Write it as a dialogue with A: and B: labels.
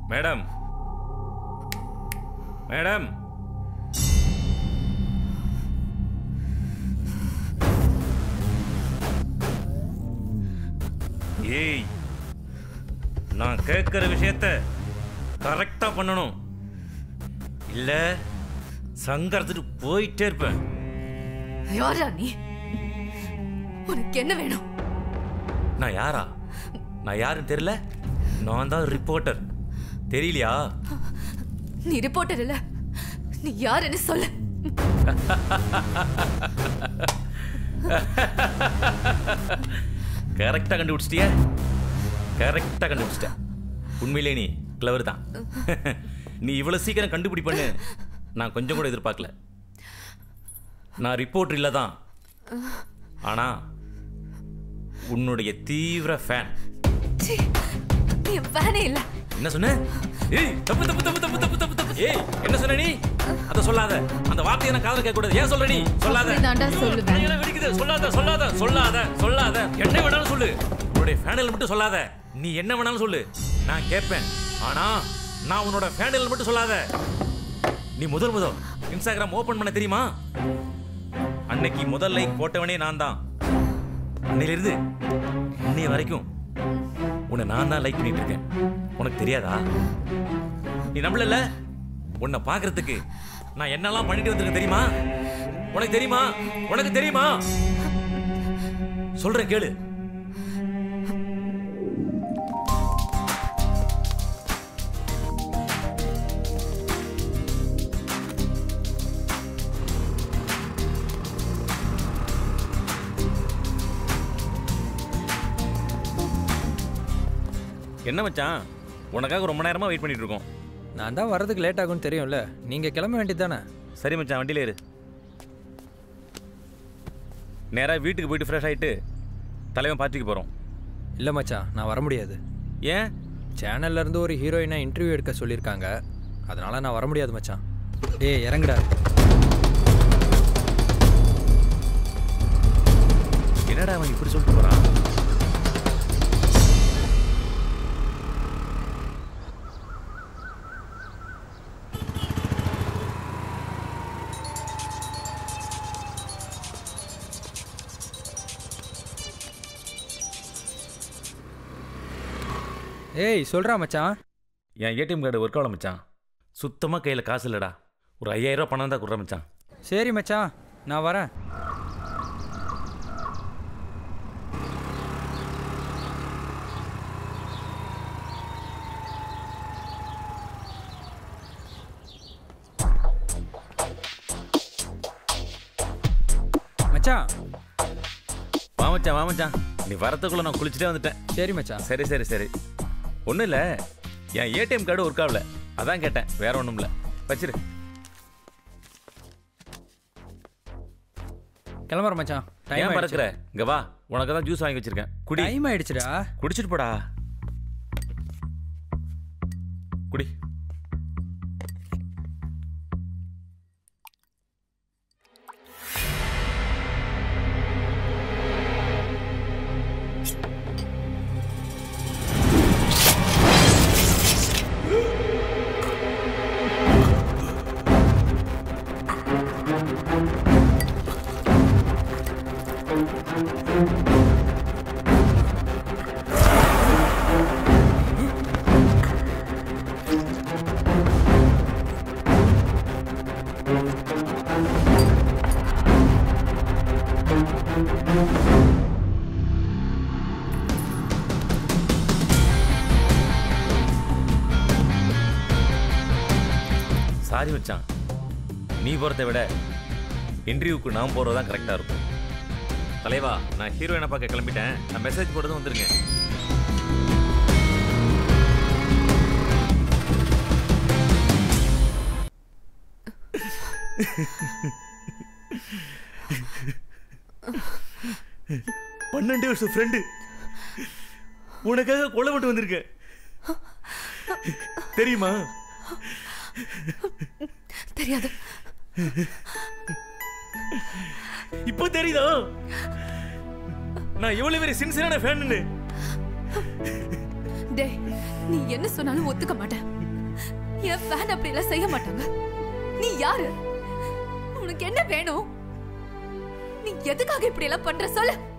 A: Madam madam ஏய் நான் கேட்குற விஷயத்த கரெக்டா பண்ணணும் இல்ல சங்கரத்துட்டு போயிட்டே இருப்பேன்
B: யாரா நீ உனக்கு என்ன வேணும்
A: நான் யாரா நான் யாருன்னு தெரியல நான் தான் ரிப்போர்ட்டர் தெரியலையா
B: நீ ரிப்போர்ட்டர் இல்ல நீ யாருன்னு சொல்லு
A: கரெக்டா கண்டுபிடிச்சிட்டிய கரெக்டா கண்டுபிடிச்சிட்ட உண்மையிலே நீ கிளவர் தான் நீ இவ்வளவு சீக்கிரம் கண்டுபிடிப்பண்ணு நான் கொஞ்சம் கூட எதிர்பார்க்கல நான் ரிப்போர்ட்டர் இல்லை தான் ஆனா உன்னுடைய தீவிர ஃபேன்
B: சீ, நீ வேனே இல்ல
A: என்ன சொன்ன ஏய் தப்பு தப்பு தப்பு தப்பு தப்பு தப்பு தப்பு ஏய் என்ன சொன்ன நீ அத சொல்லாத அந்த வார்த்தையை நான் காதுல கேட்க கூடாது ஏன் சொல்ற நீ சொல்லாத
B: அப்படிதான்டா சொல்லுவேன்.
A: கையில வெடிக்குது சொல்லாத சொல்லாத சொல்லாத சொல்லாத என்ன வேணாலும் சொல்லு உன்னுடைய ஃபேனல் மட்டும் சொல்லாத நீ என்ன வேணாலும் சொல்லு நான் கேட்பேன் ஆனா நான் உன்னோட ஃபேனல் மட்டும் சொல்லாத நீ முதல் முதல் இன்ஸ்டாகிராம் ஓபன் பண்ண தெரியுமா அன்னைக்கு முதல் லைக் போட்டவனே நான் தான் அன்னையிலிருந்து இன்னைய வரைக்கும் உன்னை நான் தான் லைக் பண்ணிட்டு இருக்கேன் உனக்கு தெரியாதா நீ நம்மள உன்னை பார்க்கறதுக்கு நான் என்னெல்லாம் பண்ணிட்டு வந்திருக்கேன் தெரியுமா உனக்கு தெரியுமா உனக்கு தெரியுமா சொல்றேன் கேளு என்ன மச்சான் உனக்காக ரொம்ப நேரமா வெயிட் பண்ணிட்டு இருக்கோம்
C: நான் தான் வரதுக்கு லேட் ஆகும்னு தெரியும்ல நீங்கள் கிளம்ப வேண்டியது தானே
A: சரி மச்சான் வண்டியில ஏறு நேரா வீட்டுக்கு போயிட்டு ஃப்ரெஷ் ஆயிட்டு தலைவன் பார்ட்டிக்கு போறோம்
C: இல்லை மச்சான் நான் வர முடியாது
A: ஏன்
C: சேனல்ல இருந்து ஒரு ஹீரோயினை இன்டர்வியூ எடுக்க சொல்லியிருக்காங்க அதனால நான் வர முடியாது மச்சான் டேய் இறங்குடா
A: என்னடா அவன் இப்படி சொல்லிட்டு போறான்
C: ஏய் சொல்றா மச்சான்
A: என் ஏடிஎம் கார்டு ஒர்க் ஆகல மச்சான் சுத்தமாக கையில் காசு இல்லைடா ஒரு ஐயாயிரம் ரூபாய் பணம் தான் கொடுறேன் மச்சான்
C: சரி மச்சான் நான் வரேன் மச்சான்
A: வா மச்சான் வா மச்சான் நீ வரத்துக்குள்ள நான் குளிச்சுட்டே வந்துட்டேன்
C: சரி மச்சான்
A: சரி சரி சரி ஒன்றும் இல்லை என் ஏடிஎம் கார்டு ஒர்க் ஆகல அதான் கேட்டேன் வேற ஒன்றும் இல்லை வச்சிரு
C: கிளம்புற மச்சான் டைம்
A: ஏன் பறக்குற இங்க வா உனக்கு தான் ஜூஸ் வாங்கி வச்சிருக்கேன் குடி
C: டைம் ஆயிடுச்சுடா
A: குடிச்சிட்டு போடா குடி சாரி மச்சான் நீ போகிறத விட இன்டர்வியூக்கு நான் போகிறது தான் கரெக்டாக இருக்கும் தலைவா நான் ஹீரோயினை பார்க்க கிளம்பிட்டேன் நான் மெசேஜ் போட்டதும் வந்துருங்க பன்னெண்டு வருஷம் ஃப்ரெண்டு உனக்காக கொலை மட்டும் வந்திருக்கேன் தெரியுமா
B: தெரியாது
A: இப்போ தெரியுதா நான் எவ்வளவு பெரிய சின்சியரான ஃபேன்னு
B: டேய் நீ என்ன சொன்னாலும் ஒத்துக்க மாட்டேன் என் ஃபேன் அப்படி எல்லாம் செய்ய மாட்டாங்க நீ யாரு உனக்கு என்ன வேணும் நீ எதுக்காக இப்படி எல்லாம் பண்ற சொல்லு